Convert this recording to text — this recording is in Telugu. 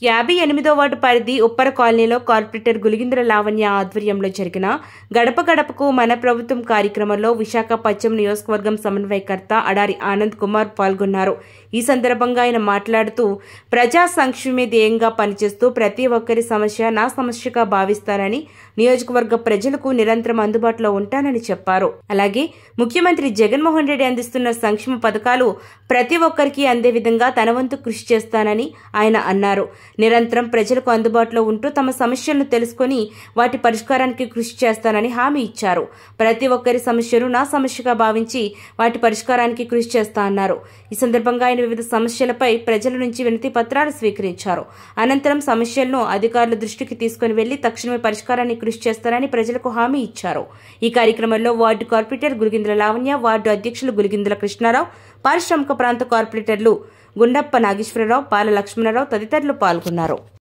యాభై ఎనిమిదో వార్డు పరిధి ఉప్పర కాలనీలో కార్పొరేటర్ గులిగింద్ర లావణ్య ఆధ్వర్యంలో జరిగిన గడప గడపకు మన ప్రభుత్వం కార్యక్రమంలో విశాఖ పశ్చిమ నియోజకవర్గం సమన్వయకర్త అడారి ఆనంద్ కుమార్ పాల్గొన్నారు ఈ సందర్భంగా ఆయన మాట్లాడుతూ ప్రజా సంక్షేమే ధ్యేయంగా పనిచేస్తూ ప్రతి ఒక్కరి సమస్య నా సమస్యగా భావిస్తారని నియోజకవర్గ ప్రజలకు నిరంతరం అందుబాటులో ఉంటానని చెప్పారు అలాగే ముఖ్యమంత్రి జగన్మోహన్ రెడ్డి అందిస్తున్న సంక్షేమ పథకాలు ప్రతి ఒక్కరికి అందే విధంగా తన వంతు కృషి చేస్తానని ఆయన అన్నారు నిరంతరం ప్రజలకు అందుబాటులో ఉంటూ తమ సమస్యలను తెలుసుకొని వాటి పరిష్కారానికి కృషి చేస్తానని హామీ ఇచ్చారు ప్రతి ఒక్కరి సమస్యను నా సమస్యగా భావించి వాటి పరిష్కారానికి కృషి చేస్తా అన్నారు ఈ సందర్భంగా ఆయన వివిధ సమస్యలపై ప్రజల నుంచి వినతి పత్రాలు స్వీకరించారు అనంతరం సమస్యలను అధికారుల దృష్టికి తీసుకుని వెళ్లి తక్షణమే పరిష్కారాన్ని కృషి చేస్తారని ప్రజలకు హామీ ఇచ్చారు ఈ కార్యక్రమంలో ward corporator Gurigindra Lavanya ward అధ్యక్షులు గురిగింద్ర కృష్ణారావు పారిశ్రామిక ప్రాంత కార్పొరేటర్లు గుండప్ప నాగేశ్వరరావు పాల లక్ష్మణరావు తదితరులు పాల్గొన్నారు